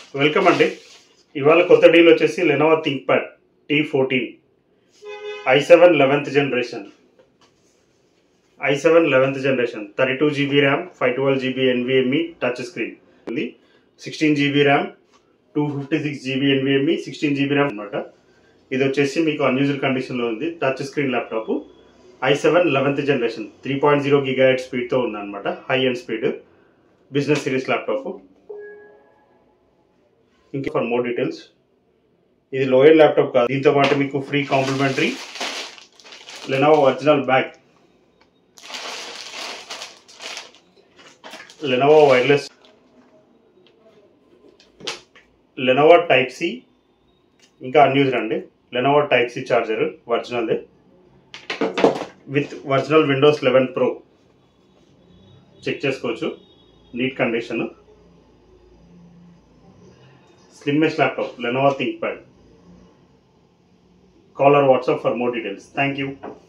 welcome అండి ఇవాళ కొత్త డీల్ వచ్చేసి Lenovo ThinkPad T fourteen i seven eleventh generation i seven eleventh generation thirty two GB RAM five twelve GB NVMe touch screen ఉంది sixteen GB RAM two fifty six GB NVMe sixteen GB RAM అనమాట ఇది వచ్చేసి మీకు unusual కండిషన్లో ఉంది touch screen laptop i seven eleventh generation three point zero గిగా హెడ్ స్పీడ్తో ఉందన్నమాట high and speed business series laptop ఇంకా ఫర్ మోర్ డీటెయిల్స్ ఇది లోయర్ ల్యాప్టాప్ కాదు దీంతో పాటు మీకు free complimentary Lenovo original bag Lenovo wireless Lenovo type C ఇంకా అన్యూజ్డ్ అండి లెనోవో టైప్ సి చార్జర్ ఒరిజినల్ది with original Windows eleven pro check చేసుకోవచ్చు neat condition slimmest laptop Lenovo ThinkPad caller WhatsApp for more details thank you